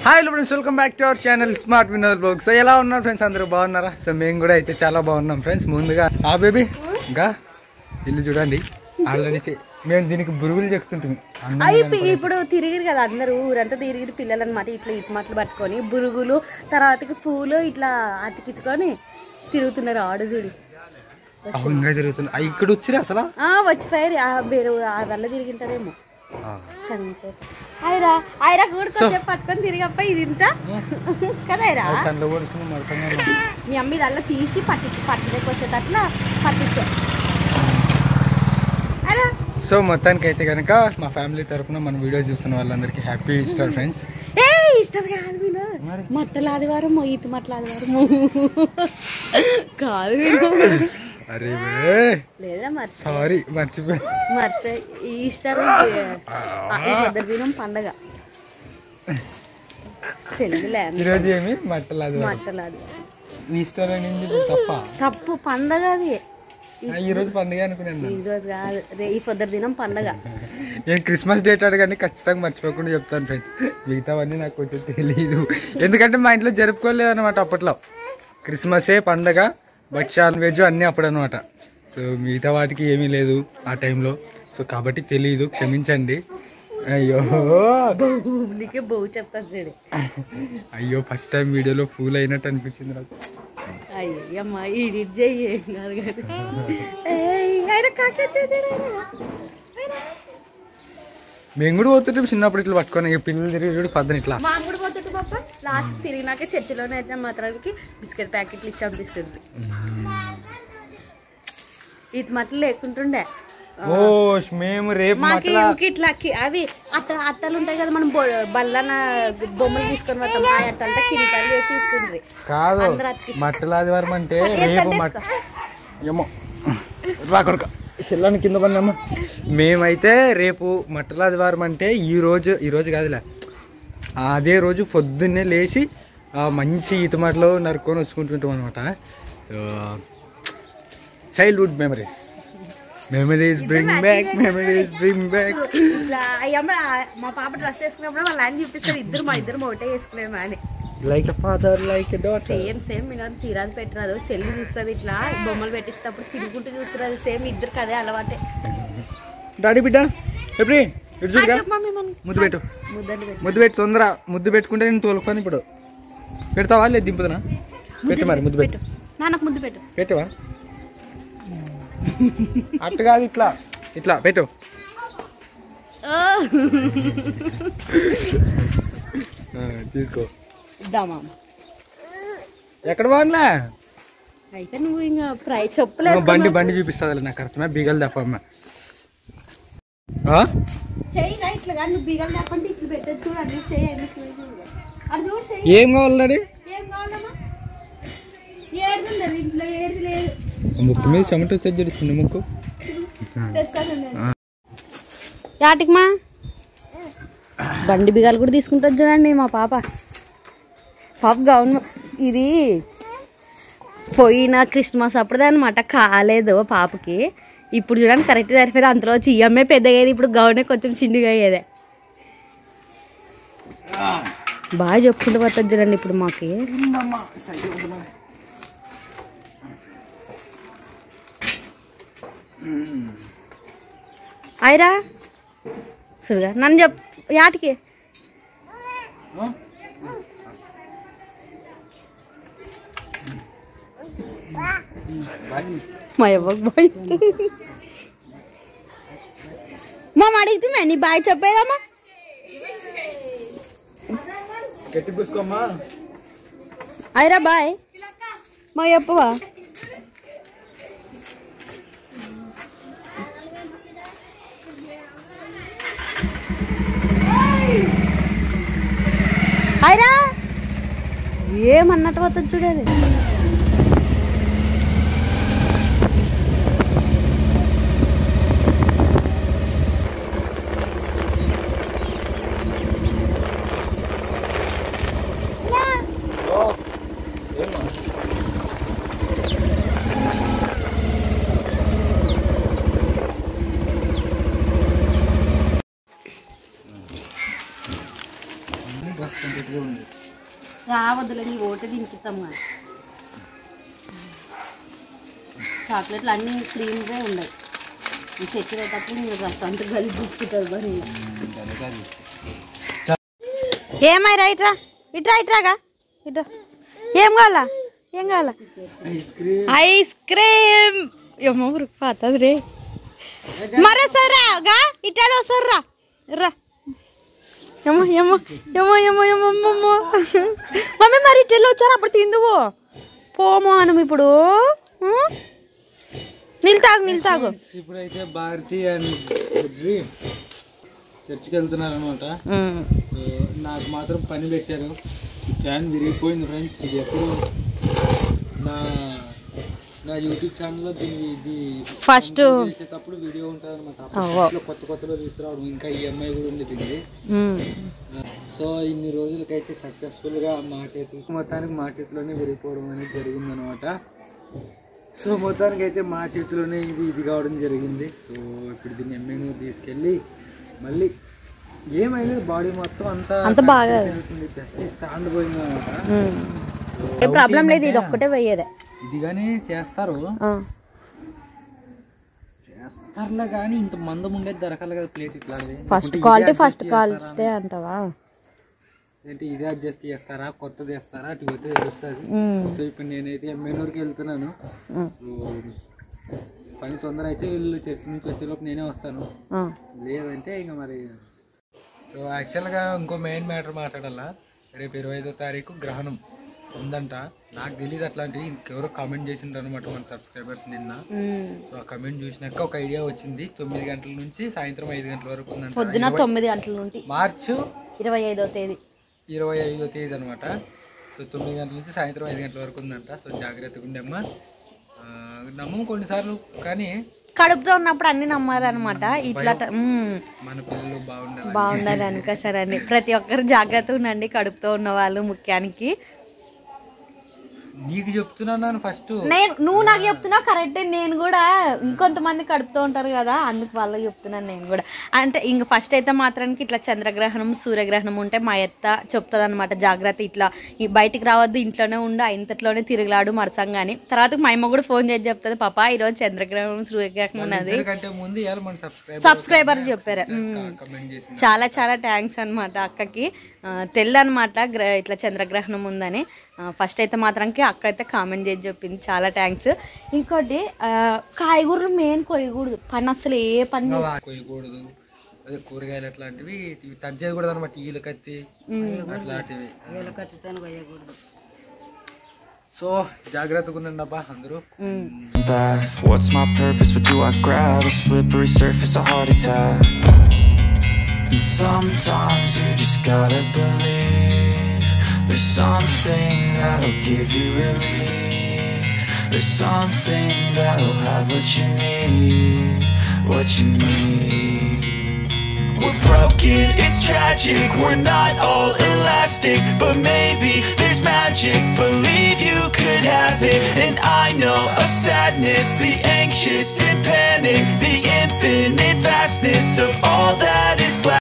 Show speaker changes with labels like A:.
A: Hi friends welcome back to our channel smart winner blog so ఎలా ఉన్నారు friends అందరూ బాగున్నారా సో మేము కూడా అయితే చాలా బాగున్నాం ఫ్రెండ్స్ ముందుగా ఆ బేబీ ఇంకా ఇల్లు చూడండి ఆల్రెడీ మేము దీనికి బురుగులు చెప్తుంటాం
B: అవి పి- ఇప్పుడు తిరిగిరు కదా అందరూ ఊరంతా తిరిగిరు పిల్లలు అనమాట ఇట్లా ఇటుమట్లు పట్టుకొని బురుగులు తర్వాతకి పూలు ఇట్లా అతికించుకొని తిరుగుతున్నారు ఆడు చూడి
A: ఇంకా జరుగుతుంది ఆ, ఇక్కడ వచ్చిరా అసలు
B: ఆ, వచ్చి ఫైర్ వేరే ఆ వల్ల తిరిగింటారేమో క్షమించేపు ఐరా ఐరా కూడుకొని పట్టుకొని తిరిగప్ప ఇది ఇంత కదా ఐరా
A: కళ్ళు కొడుతుంది మొత్తంగా
B: మీ అమ్మ ఇదల్లా తీసి పట్టి పట్టుదకి వచ్చేటట్లా పట్టించా అరే
A: సో మొత్తానికి అయితే కనుక మా ఫ్యామిలీ తరపున మన వీడియో చూస్తున్న వాళ్ళందరికీ హ్యాపీ ఈస్టర్ ఫ్రెండ్స్
B: ఏ ఇష్టం కాదు విను మట్టల ఆదివారం ఈత మట్టల ఆదివారం కాదు విను
A: అరే
B: లేదా మర్చి
A: సారీ మర్చిపోయి
B: మర్చిపోయి ఈస్టర్ ఇద్దరు దినం పండగ తెలుగులే
A: ఈరోజు ఏమి మట్టలేదు
B: మట్టల ఆదివారం
A: ఈస్టర్ అనేది ఇప్పుడు తప్ప
B: తప్పు పండగ అది
A: ఆ, ఈ రోజు పండుగ అనుకున్నాను
B: ఈ రోజు కాదు రే ఈ పొద్దురు దినం పండగ
A: నేను క్రిస్మస్ డేట్ అడగండి ఖచ్చితంగా మర్చిపోకుండా చెప్తాను ఫ్రెండ్స్ మిగతావన్నీ నాకు కొంచెం తెలియదు ఎందుకంటే మా ఇంట్లో జరుపుకోలేదు అనమాట అప్పట్లో క్రిస్మసే పండగ భక్ష్యాలు వెజ్ అన్నీ అప్పుడు అనమాట సో మిగతా వాటికి ఏమీ లేదు ఆ టైంలో సో కాబట్టి తెలియదు క్షమించండి అయ్యో
B: నీకే బహు చెప్తాను చూడు
A: అయ్యో ఫస్ట్ టైం వీడియోలో ఫూల్ అయినట్టు అనిపించింది నాకు
B: అయ్యమ్మ ఈడిట్ చెయ్యి ఏం కాదు కదా ఏయ్, ఆయన కాకి వచ్చేది
A: మేము కూడా పోతుంటే చిన్నప్పుడు ఇట్లా పట్టుకొని ఇక పిల్లలు తిరిగి చూడు పద్దన ఇట్లా
B: మా అమ్ముడు పోతుంటే పాప లాస్ట్ తిరిగినాక చర్చిలోనే అయితే మాత్రానికి బిస్కెట్ ప్యాకెట్లు ఇచ్చి పంపిస్తుంది ఇది మట్లు లేకుంటుండే
A: ఓ మేము రేపు
B: మాకి ఊకి ఇట్లా కి- అవి అట్ట అట్టలు ఉంటాయి కదా మనం బొ- బల్లన బొమ్మలు తీసుకొని పోతాం ఆ అట్ట అంటే కిరీటాలు వేసి ఇస్తుంది
A: కాదు
B: అందరూ అతికించు.
A: మట్టల ఆదివారం అంటే రేపు మట్ ఏమో రా కొడుక సెల్లాన్ని కింద పడినమ్మా మేమైతే రేపు మట్టల ఆదివారం అంటే ఈ రోజు ఈ రోజు కాదులే అదే రోజు పొద్దున్నే లేచి ఆ మంచి ఈతమట్లో నరుక్కొని వచ్చుకుంటుంటాం అనమాట so childhood memories memories bring back memories bring back
B: ఇట్లా అయ్యమ్మ మా పాప డ్రెస్ వేసుకున్నప్పుడు వాళ్ళ ఆయన చూపిస్తారు ఇద్దరు మా ఇద్దరు ఒకటే వేసుకునేమా అని
A: like a father like a daughter
B: same same Vinod తీరాది పెట్టరాదు సెల్లు చూస్తుంది ఇట్లా బొమ్మలు పెట్టించేటప్పుడు తిరుగుకుంటూ చూస్తుంది సేమ్ ఇద్దరికి అదే అలవాటే
A: డాడీ బిడ్డ ఎప్పుడు ఇటు చూడగా
B: చెప్పు మమ్మీ మనం
A: ముద్దు పెట్టు
B: ముద్దండి పెట్టు
A: ముద్దు పెట్టి తొందర ముద్దు పెట్టుకుంటే నేను తోలుకొని ఇప్పుడు పెడతావా లేదు దింపుతున్నా పెట్టు మరి ముద్దు పెట్టు
B: నాన్నకు ముద్దు పెట్టు
A: పెట్టవా అట్టు కాదు ఇట్లా ఇట్లా పెట్టు ఆ, తీసుకో
B: ఇద్దా మామ
A: ఎక్కడ బాగుందిలే
B: అయితే నువ్వు ఇంకా ఫ్రై చెప్పులేదు
A: బండి బండి చూపిస్తుంది నాకు అర్థమే బీగలు తప్పమ్మ
B: చెయ్యిగా ఇట్లా కానీ నువ్వు బీగలు తప్పంటే ఇట్లా పెట్టదు చూడు అన్ని చెయ్యి అన్ని చెయ్యి చూడు అది చూడు చెయ్యి
A: ఏం కావాలి డాడీ
B: ఏం కావాలమ్మా ఏడుంది అది ఇంట్లో ఏడుది లేదు
A: ముక్కు మీద చెమట వచ్చేది జరుగుతుంది ముక్కు
B: తెస్తానండి యాటికి మా బండి బిగాలు కూడా తీసుకుంటుంది చూడండి మా పాప పాప గౌన్ ఇది పోయిన క్రిస్మస్ అప్పుడుదే అనమాట కాలేదు పాపకి ఇప్పుడు చూడండి కరెక్ట్ సరిపోయింది అంతలో వచ్చి ఇయ్యమ్మే పెద్దగా అయ్యేది ఇప్పుడు గౌనే కొంచెం చిన్నగా అయ్యేదే బాగా చెప్పుకుంటూ పోతుంది చూడండి ఇప్పుడు మాకి అయిరా చూడగా నన్ను చెప్ యాటికి మా అవ్వకు బాయ్ మా అడిగితే నీ బాయ్ చెప్పేదమ్మా
A: గట్టి పూసుకోమ్మా
B: అయిరా బాయ్ మా చెప్పవా అయిరా ఏమన్నట్టు పోతుంది చూడాలి
A: డిస్కంటెంట్గా ఉంది
B: రావద్దులే నీ ఓటు దింపుతాం కదా చాక్లెట్లు అన్నీ క్రీమ్గా ఉన్నాయి ఈ చక్కెర అయ్యేటప్పుడు మీరు రసంతా కలిసి తీసుకుంటారు మరి ఏమైరా ఇట్రా ఇట్రా ఇట్రాగా ఇట్రా ఏం కావాలా ఏం కావాలా
A: ఐస్ క్రీమ్
B: ఐస్ క్రీమ్ ఏమో పోతుంది రే మరే సరే గా ఇటాలో వస్తారు రా రా ఏమో ఏమో ఏమో ఏమో ఏమో అమ్మమ్మో మమ్మీ మరి ఇటెల్లో వచ్చారు అప్పుడు తిందువు పోమో అనం ఇప్పుడు ఉం? నీళ్ళు తాగు నీళ్ళు తాగు
A: ఇప్పుడైతే భారతి అండ్ రుద్రి చర్చికి వెళ్తున్నారు అనమాట
B: ఉం.
A: సో నాకు మాత్రం పని పెట్టారు ఈ ఫ్యాన్ విరిగిపోయింది ఫ్రెండ్స్ ఇది ఎప్పుడు నా నా యూట్యూబ్ ఛానల్లో దీన్ని ఇది
B: ఫస్ట్
A: చేసేటప్పుడు వీడియో ఉంటుంది
B: అవ్వ.
A: అనమాట కొత్త కొత్తలో తీసుకురావడం ఇంకా ఈఎంఐ కూడా ఉంది దీన్ని
B: ఉం.
A: సో ఇన్ని రోజులకైతే సక్సెస్ఫుల్గా మా చేతులు మొత్తానికి మా చేతిలోనే విరిగిపోవడం అనేది జరిగిందనమాట సో మొత్తానికి అయితే మా చేతిలోనే ఇది ఇది కావడం జరిగింది సో ఇప్పుడు దీన్ని ఎంఎన్యూ తీసుకెళ్ళి మళ్ళీ ఏమైంది బాడీ మొత్తం అంతా
B: అంత బాగా
A: జస్ట్ స్టాండ్ పోయింది అనమాట
B: ఉం. ఏ ప్రాబ్లం లేదు ఇది ఒక్కటే పోయేదే
A: ఇది కానీ చేస్తారు చేస్తారులే కానీ ఇంత మందం ఉండేది దొరకాలి కదా ప్లేట్ ఇట్లా
B: ఫస్ట్ క్వాలిటీ ఫస్ట్ క్వాలిటీ అంటావా
A: ఏంటి ఇదే అడ్జస్ట్ చేస్తారా కొత్తది వేస్తారా అటు పోతే తెలుస్తుంది
B: ఉం.
A: సో ఇప్పుడు నేనైతే ఎమ్మెనూరుకి వెళ్తున్నాను
B: ఉం.
A: సో పని తొందర అయితే వీళ్ళు చర్చి నుంచి వచ్చేలోపు నేనే వస్తాను
B: ఉం.
A: లేదంటే ఇంకా మరి సో యాక్చువల్గా ఇంకో మెయిన్ మ్యాటర్ మాట్లాడాలా రేపు ఇరవై ఐదో తారీఖు గ్రహణం ఉందంట నాకు తెలియదు అట్లాంటివి ఇంకెవరో కామెంట్ చేసిండ్రు అనమాట మన సబ్స్క్రైబర్స్ నిన్న
B: ఉం.
A: సో ఆ కమెంట్ చూసినాక ఒక ఐడియా వచ్చింది తొమ్మిది గంటల నుంచి సాయంత్రం ఐదు గంటల వరకు ఉందంట
B: పొద్దున తొమ్మిది గంటల నుండి
A: మార్చు
B: ఇరవై ఐదో తేదీ
A: ఇరవై ఐదో తేదీ అనమాట సో తొమ్మిది గంటల నుంచి సాయంత్రం ఐదు గంటల వరకు ఉందంట సో జాగ్రత్తగా ఉండమ్మా ఆ, నమ్మం కొన్నిసార్లు కానీ
B: కడుపుతో ఉన్నప్పుడు అన్ని నమ్మారనమాట ఇట్లా ట- మ్మ్.
A: మన పిల్లలు బాగుండాలి
B: బాగుండాలి అనుకోసారని ప్రతి ఒక్కరు జాగ్రత్తగా ఉండండి కడుపుతో ఉన్న వాళ్ళు ముఖ్యానికి
A: నీకు చెప్తున్నాను ఫస్ట్
B: నేను నువ్వు నాకు చెప్తున్నావు కరెక్టే నేను కూడా ఇంకొంతమంది కడుపుతూ ఉంటారు కదా అందుకు వాళ్ళకి చెప్తున్నాను నేను కూడా అంటే ఇంక ఫస్ట్ అయితే మాత్రానికి ఇట్లా చంద్రగ్రహణం సూర్యగ్రహణం ఉంటే మా ఎత్త చెప్తుంది అనమాట జాగ్రత్త ఇట్లా ఈ బయటికి రావద్దు ఇంట్లోనే ఉండు ఇంతట్లోనే తిరగలాడు మరసంగాని తర్వాత మా అమ్మ కూడా ఫోన్ చేసి చెప్తుంది పాప ఈరోజు చంద్రగ్రహణం సూర్యగ్రహణం ఉన్నది
A: కంటే ముందు ఇవాళ మన సబ్స్క్రైబ్
B: సబ్స్క్రైబర్ చెప్పారు మ్మ్.
A: కమెంట్ చేసింది
B: చాలా చాలా థ్యాంక్స్ అనమాట అక్కకి ఆ, తెల్ల అనమాట గ్ర ఇట్లా చంద్రగ్రహణం ఉందని ఫస్ట్ అయితే మాత్రానికి అక్క అయితే కామెంట్ చేసి చెప్పింది చాలా థ్యాంక్స్ ఇంకోటి ఆ, కాయగూరలు మెయిన్ కొయ్యకూడదు పని అసలు ఏ పని చేసి
A: కొయ్యకూడదు అదే కూరగాయలు అట్లాంటివి ఇవి టచ్ చేయకూడదు అనమాట ఈల కత్తి అట్లాంటివి సో జాగ్రత్తగా ఉండండి అబ్బా అందరూ
C: back. What's my purpose? What do I grab? A slippery surface, a heart attack. And sometimes you just gotta believe there's something that'll give you relief. There's something that'll have what you need, what you need. We're broken, it's tragic, we're not all elastic But maybe there's magic, believe you could have it And I know of sadness, the anxious and panic The infinite vastness of all that is black